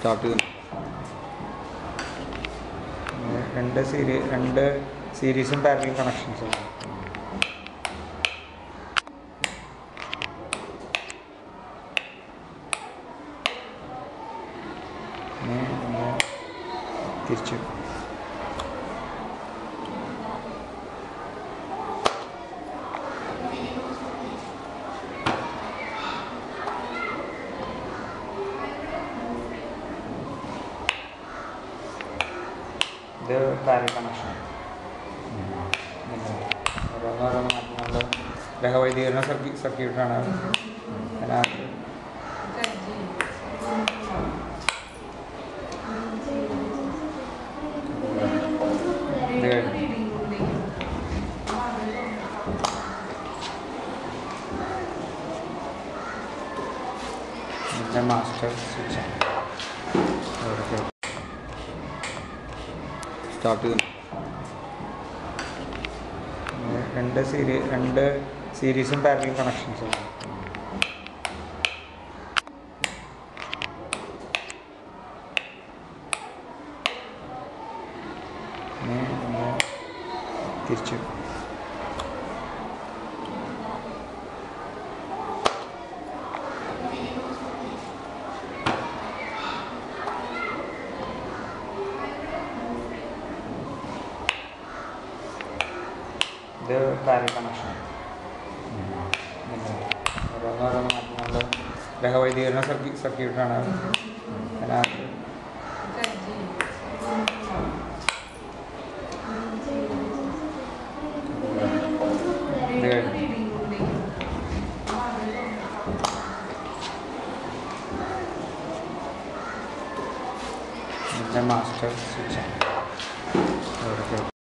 start ചെയ്തു രണ്ട് Serie രണ്ട് സീരീസും പാരലൽ കണക്ഷൻസും തിരിച്ചു ഇത് പാരൽ കണക്ഷൻ ഓരോന്നോരോന്ന് മാറ്റുന്നത് ഗ്രഹവൈദ്യീകരണ സർക്യൂ സർക്യൂട്ടാണ് അതിനകത്ത് ഇത് കഴിഞ്ഞു ഇതിൻ്റെ മാസ്റ്റർ സ്വിച്ചാണ് സ്റ്റാർട്ട് ചെയ്തു രണ്ട് സീരി രണ്ട് സീരീസും പാരലൽ കണക്ഷൻസും തിരിച്ചു ഇത് പാരൽ കണക്ഷൻ ഓരോന്നോരോന്ന് മാറ്റുന്നത് ഗ്രഹവൈദ്യീകരണ സർക്യൂ സർക്യൂട്ടാണ് അതിനകത്ത് ഇത് കഴിഞ്ഞു ഇതിൻ്റെ മാസ്റ്റർ സ്വിച്ചാണ്